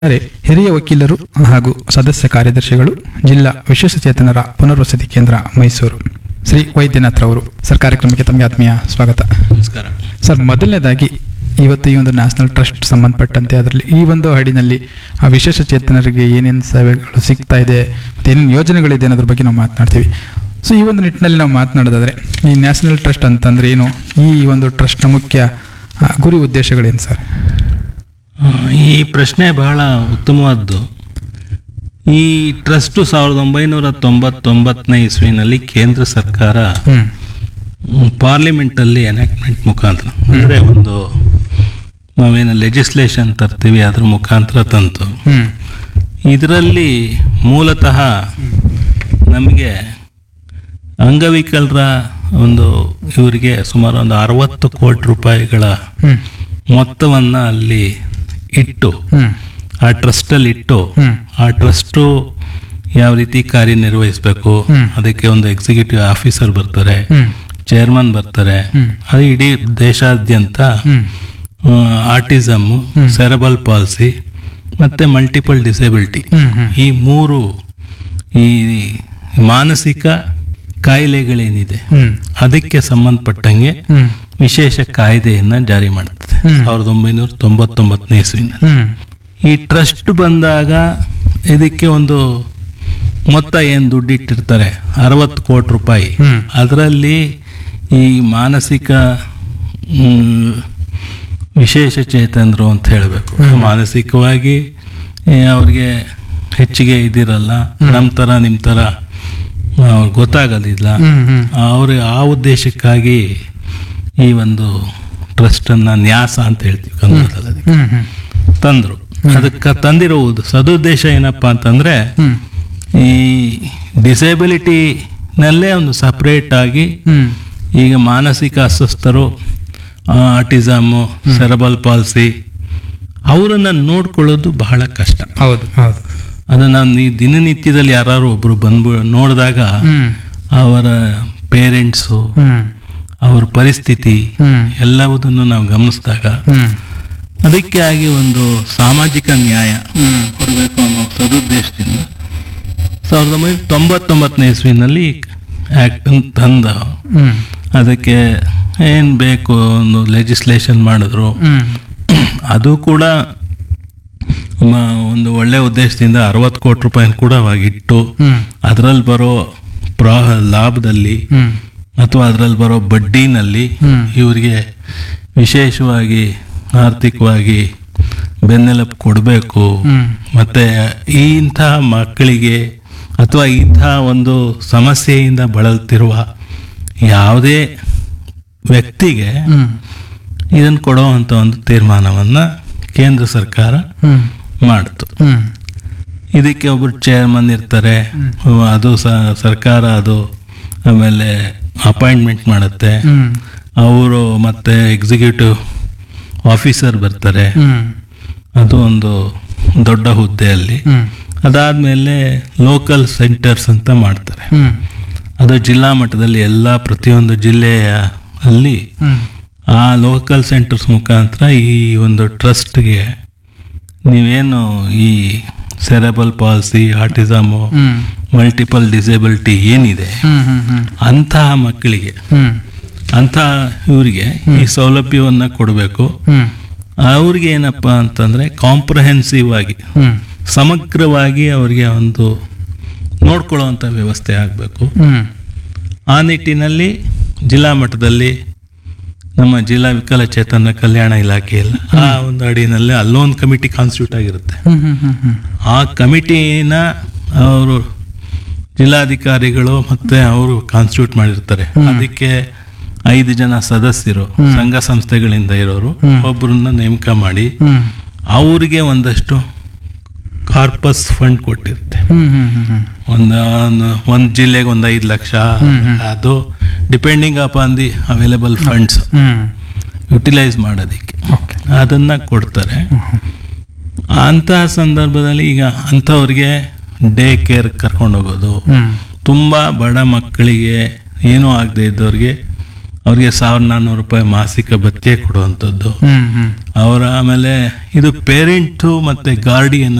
ಅಂದರೆ ಹಿರಿಯ ವಕೀಲರು ಹಾಗೂ ಸದಸ್ಯ ಕಾರ್ಯದರ್ಶಿಗಳು ಜಿಲ್ಲಾ ವಿಶೇಷಚೇತನರ ಪುನರ್ವಸತಿ ಕೇಂದ್ರ ಮೈಸೂರು ಶ್ರೀ ವೈದ್ಯನಾಥ್ ರವರು ಸರ್ ಕಾರ್ಯಕ್ರಮಕ್ಕೆ ತಮಗೆ ಆತ್ಮೀಯ ಸ್ವಾಗತ ನಮಸ್ಕಾರ ಸರ್ ಮೊದಲನೇದಾಗಿ ಇವತ್ತು ಈ ಒಂದು ನ್ಯಾಷನಲ್ ಟ್ರಸ್ಟ್ ಸಂಬಂಧಪಟ್ಟಂತೆ ಅದರಲ್ಲಿ ಈ ಒಂದು ಹಾಡಿನಲ್ಲಿ ಆ ವಿಶೇಷ ಚೇತನರಿಗೆ ಏನೇನು ಸೇವೆಗಳು ಸಿಗ್ತಾ ಇದೆ ಮತ್ತು ಏನೇನು ಯೋಜನೆಗಳಿದೆ ಅನ್ನೋದ್ರ ಬಗ್ಗೆ ನಾವು ಮಾತನಾಡ್ತೀವಿ ಸೊ ಈ ಒಂದು ನಿಟ್ಟಿನಲ್ಲಿ ನಾವು ಮಾತನಾಡೋದಾದ್ರೆ ಈ ನ್ಯಾಷನಲ್ ಟ್ರಸ್ಟ್ ಅಂತಂದ್ರೆ ಏನು ಈ ಒಂದು ಟ್ರಸ್ಟ್ನ ಮುಖ್ಯ ಆ, ಗುರಿ ಉದ್ದೇಶಗಳೇನು ಸರ್ ಆ, ಈ ಪ್ರಶ್ನೆ ಬಹಳ ಉತ್ತಮವಾದ್ದು ಈ ಟ್ರಸ್ಟು ಸಾವಿರದ ಒಂಬೈನೂರ ತೊಂಬತ್ತೊಂಬತ್ತನೇ ಇಸ್ವಿನಲ್ಲಿ ಕೇಂದ್ರ ಸರ್ಕಾರ ಹ್ಮ್ ಮ್, ಪಾರ್ಲಿಮೆಂಟಲ್ಲಿ ಎನಾಕ್ಟ್ಮೆಂಟ್ ಮುಖಾಂತರ ಅಂದರೆ ಒಂದು ನಾವೇನು ಲೆಜಿಸ್ಲೇಷನ್ ತರ್ತೀವಿ ಅದ್ರ ಮುಖಾಂತರ ತಂತು ಹ್ಮ್ ಇದರಲ್ಲಿ ಮೂಲತಃ ನಮಗೆ ಅಂಗವಿಕಲರ ಒಂದು ಇವರಿಗೆ ಸುಮಾರು ಒಂದು ಅರವತ್ತು ಕೋಟಿ ರೂಪಾಯಿಗಳ ಹ್ಮ್ ಮೊತ್ತವನ್ನು ಅಲ್ಲಿ ಇಟ್ಟು ಹ್ಮ್ ಆ ಟ್ರಸ್ಟಲ್ಲಿ ಇಟ್ಟು ಹ್ಮ್ ಆ ಟ್ರಸ್ಟು ಯಾವ ರೀತಿ ಕಾರ್ಯನಿರ್ವಹಿಸಬೇಕು ಹ್ಮ್. ಅದಕ್ಕೆ ಒಂದು ಎಕ್ಸಿಕ್ಯೂಟಿವ್ ಆಫೀಸರ್ ಬರ್ತಾರೆ ಹ್ಮ್ ಚೇರ್ಮನ್ ಬರ್ತಾರೆ ಹ್ಮ್. ಅದು ಇಡೀ ದೇಶಾದ್ಯಂತ ಹ್ಮ್ ಆಟಿಸಮ್ ಸೆರಬಲ್ ಪಾಲ್ಸಿ ಮತ್ತೆ ಮಲ್ಟಿಪಲ್ ಡಿಸೇಬಿಲಿಟಿ ಹ್ಮ್ ಹ್ಮ್ ಈ ಮೂರು ಈ ಮಾನಸಿಕ ಕಾಯಿಲೆಗಳೇನಿದೆ ಹ್ಮ್ ಅದಕ್ಕೆ ಸಂಬಂಧಪಟ್ಟಂಗೆ ಹ್ಮ್ ವಿಶೇಷ ಕಾಯ್ದೆಯನ್ನ ಜಾರಿ ಮಾಡುತ್ತದೆ ಹ್ಮ್. ಸಾವಿರದ ಒಂಬೈನೂರ ತೊಂಬತ್ತೊಂಬತ್ತನೇ ಇಸ್ವಿನಲ್ಲಿ ಹ್ಮ್ ಈ ಟ್ರಸ್ಟ್ ಬಂದಾಗ ಇದಕ್ಕೆ ಒಂದು ಮೊತ್ತ ಏನು ದುಡ್ಡಿಟ್ಟಿರ್ತಾರೆ ಅರವತ್ತು ಕೋಟಿ ರೂಪಾಯಿ ಹ್ಮ್. ಅದರಲ್ಲಿ ಈ ಮಾನಸಿಕ ಮ್, ವಿಶೇಷ ಚೇತನರು ಅಂತ ಹೇಳಬೇಕು ಮಾನಸಿಕವಾಗಿ ಏ, ಅವ್ರಿಗೆ ಹೆಚ್ಚಿಗೆ ಇದಿರಲ್ಲ ನಮ್ಮ ಥರ ನಿಮ್ಮ ಥರ ಅವ್ರಿಗೆ ಗೊತ್ತಾಗೋದಿಲ್ಲ ಹ್ಮ್ ಹ್ಮ್ ಅವ್ರ ಆ ಉದ್ದೇಶಕ್ಕಾಗಿ ಈ ಒಂದು ಟ್ರಸ್ಟನ್ನು ನ್ಯಾಸ ಅಂತ ಹೇಳ್ತೀವಿ ಕನ್ನಡದಲ್ಲಿ ಅದಕ್ಕೆ. ಹ್ಮ್ ಹ್ಮ್ ತಂದ್ರು ಅದಕ್ಕೆ ತಂದಿರುವುದು ಸದುದ್ದೇಶ ಏನಪ್ಪಾ ಅಂತಂದ್ರೆ ಹ್ಮ್ ಈ ಡಿಸೇಬಿಲಿಟಿನಲ್ಲೇ ಒಂದು ಸಪ್ರೇಟ್ ಆಗಿ ಹ್ಮ್ ಈಗ ಮಾನಸಿಕ ಅಸ್ವಸ್ಥರು ಆಟಿಸಮು ಸೆರಬಲ್ ಪಾಲ್ಸಿ ಅವರನ್ನ ನೋಡ್ಕೊಳ್ಳೋದು ಬಹಳ ಕಷ್ಟ ಹೌದು ಹೌದು ಅದನ್ನ ಈ ದಿನನಿತ್ಯದಲ್ಲಿ ಯಾರು ಒಬ್ರು ಬಂದ್ಬ ನೋಡಿದಾಗ ಹ್ಮ್ ಅವರ ಪೇರೆಂಟ್ಸು ಹ್ಮ್ ಅವ್ರ ಪರಿಸ್ಥಿತಿ ಹ್ಮ್ ಎಲ್ಲವುದನ್ನು ನಾವು ಗಮನಿಸಿದಾಗ ಹ್ಮ್ ಅದಕ್ಕೆ ಆಗಿ ಒಂದು ಸಾಮಾಜಿಕ ನ್ಯಾಯ ಹ್ಮ್ ಕೊಡಬೇಕು ಅನ್ನೋ ಸದುದ್ದೇಶದಿಂದ ಸಾವಿರದ ಒಂಬೈನೂರ ತೊಂಬತ್ತೊಂಬತ್ತನೇ ಇಸ್ವಿನಲ್ಲಿ ಆ್ಯಕ್ಟ್ ತಂದ ಹ್ಮ್ ಅದಕ್ಕೆ ಏನು ಬೇಕು ಒಂದು ಲೆಜಿಸ್ಲೇಷನ್ ಮಾಡಿದ್ರು ಹ್ಮ್ ಅದು ಕೂಡ ಮ- ಒಂದು ಒಳ್ಳೆ ಉದ್ದೇಶದಿಂದ ಅರವತ್ತು ಕೋಟಿ ರೂಪಾಯಿನ ಕೂಡ ಅವಾಗಿಟ್ಟು ಹ್ಮ್ ಅದರಲ್ಲಿ ಬರೋ ಪ್ರಾ ಲಾಭದಲ್ಲಿ ಹ್ಮ್ ಅಥವಾ ಅದರಲ್ಲಿ ಬರೋ ಬಡ್ಡಿನಲ್ಲಿ ಹ್ಮ್. ಇವರಿಗೆ ವಿಶೇಷವಾಗಿ ಆರ್ಥಿಕವಾಗಿ ಬೆನ್ನೆಲುಬು ಕೊಡಬೇಕು ಹ್ಮ್ ಮತ್ತೆ ಈ ಇಂತಹ ಮಕ್ಕಳಿಗೆ ಅಥವಾ ಇಂತಹ ಒಂದು ಸಮಸ್ಯೆಯಿಂದ ಬಳಲ್ತಿರುವ ಯಾವುದೇ ವ್ಯಕ್ತಿಗೆ ಹ್ಮ್ ಇದನ್ನು ಕೊಡುವಂಥ ಒಂದು ತೀರ್ಮಾನವನ್ನು ಕೇಂದ್ರ ಸರ್ಕಾರ ಹ್ಮ್ ಮಾಡಿತು ಹ್ಮ್ ಇದಕ್ಕೆ ಒಬ್ಬರು ಚೇರ್ಮನ್ ಇರ್ತಾರೆ ಅದು ಸ- ಸರ್ಕಾರ ಅದು ಆಮೇಲೆ ಅಪಾಯಿಂಟ್ಮೆಂಟ್ ಮಾಡುತ್ತೆ ಹ್ಮ್ ಅವರು ಮತ್ತೆ ಎಕ್ಸಿಕ್ಯೂಟಿವ್ ಆಫೀಸರ್ ಬರ್ತಾರೆ ಹ್ಮ್ ಅದು ಒಂದು ದೊಡ್ಡ ಹುದ್ದೆಯಲ್ಲಿ ಹ್ಮ್ ಅದಾದಮೇಲೆ ಲೋಕಲ್ ಸೆಂಟರ್ಸ್ ಅಂತ ಮಾಡ್ತಾರೆ ಹ್ಮ್ ಅದು ಜಿಲ್ಲಾ ಮಟ್ಟದಲ್ಲಿ ಎಲ್ಲ ಪ್ರತಿಯೊಂದು ಜಿಲ್ಲೆಯ ಅಲ್ಲಿ ಹ್ಮ್ ಆ ಲೋಕಲ್ ಸೆಂಟರ್ಸ್ ಮುಖಾಂತರ ಈ ಒಂದು ಟ್ರಸ್ಟ್ಗೆ ನೀವೇನು ಈ ಸೆರೆಬಲ್ ಪಾಲ್ಸಿ ಆಟಿಸಮು ಹ್ಮ್ ಮಲ್ಟಿಪಲ್ ಡಿಸೇಬಿಲಿಟಿ ಏನಿದೆ ಹ್ಮ್ ಹ್ಮ್ ಹ್ಮ್ ಅಂತಹ ಮಕ್ಕಳಿಗೆ ಹ್ಮ್ ಅಂತಹ ಇವರಿಗೆ ಈ ಸೌಲಭ್ಯವನ್ನು ಕೊಡಬೇಕು ಹ್ಮ್ ಅವ್ರಿಗೆ ಏನಪ್ಪ ಅಂತಂದ್ರೆ ಕಾಂಪ್ರಹೆನ್ಸಿವ್ ಆಗಿ ಹ್ಮ್ ಸಮಗ್ರವಾಗಿ ಅವರಿಗೆ ಒಂದು ನೋಡ್ಕೊಳ್ಳುವಂಥ ವ್ಯವಸ್ಥೆ ಆಗಬೇಕು ಹ್ಮ್ ಆ ನಿಟ್ಟಿನಲ್ಲಿ ಜಿಲ್ಲಾ ಮಟ್ಟದಲ್ಲಿ ನಮ್ಮ ಜಿಲ್ಲಾ ವಿಕಲಚೇತನ ಕಲ್ಯಾಣ ಇಲಾಖೆಯಲ್ಲಿ ಆ ಒಂದು ಅಡಿನಲ್ಲಿ ಅಲ್ಲೊಂದು ಕಮಿಟಿ ಕಾನ್ಸ್ಟಿಟ್ಯೂಟ್ ಆಗಿರುತ್ತೆ ಹ್ಮ್ ಹ್ಮ್ ಹ್ಮ್ ಹ್ಮ್ ಆ ಕಮಿಟಿನ ಅವರು ಜಿಲ್ಲಾಧಿಕಾರಿಗಳು ಮತ್ತೆ ಅವರು ಕಾನ್ಸ್ಟಿಟ್ಯೂಟ್ ಮಾಡಿರ್ತಾರೆ ಅದಕ್ಕೆ ಐದು ಜನ ಸದಸ್ಯರು ಸಂಘ ಸಂಸ್ಥೆಗಳಿಂದ ಇರೋರು ಒಬ್ಬರನ್ನ ನೇಮಕ ಮಾಡಿ ಹ್ಮ್ ಅವರಿಗೆ ಒಂದಷ್ಟು ಕಾರ್ಪಸ್ ಫಂಡ್ ಕೊಟ್ಟಿರುತ್ತೆ ಹ್ಮ್ ಹ್ಮ್ ಹ್ಮ್ ಹ್ಮ್ ಒಂದು ಒಂದು ಜಿಲ್ಲೆಗೆ ಒಂದು ಐದು ಲಕ್ಷ ಅದು depending upon the available funds ಹ್ಮ್ ಯುಟಿಲೈಸ್ ಮಾಡೋದಕ್ಕೆ ಓಕೆ ಅದನ್ನ ಕೊಡ್ತಾರೆ ಅಂತಹ ಸಂದರ್ಭದಲ್ಲಿ ಈಗ ಅಂಥವ್ರಿಗೆ ಡೇ ಕೇರ್ ಕರ್ಕೊಂಡು ಹೋಗೋದು ಹ್ಮ್ ತುಂಬ ಬಡ ಮಕ್ಕಳಿಗೆ ಏನೂ ಆಗದೆ ಇದ್ದವ್ರಿಗೆ ಅವ್ರಿಗೆ ಸಾವಿರದ ನಾನ್ನೂರು ರೂಪಾಯಿ ಮಾಸಿಕ ಭತ್ಯೆ ಕೊಡುವಂಥದ್ದು ಹ್ಮ್ ಹ್ಮ್ ಅವರ ಆಮೇಲೆ ಇದು ಪೇರೆಂಟು ಮತ್ತೆ ಗಾರ್ಡಿಯನ್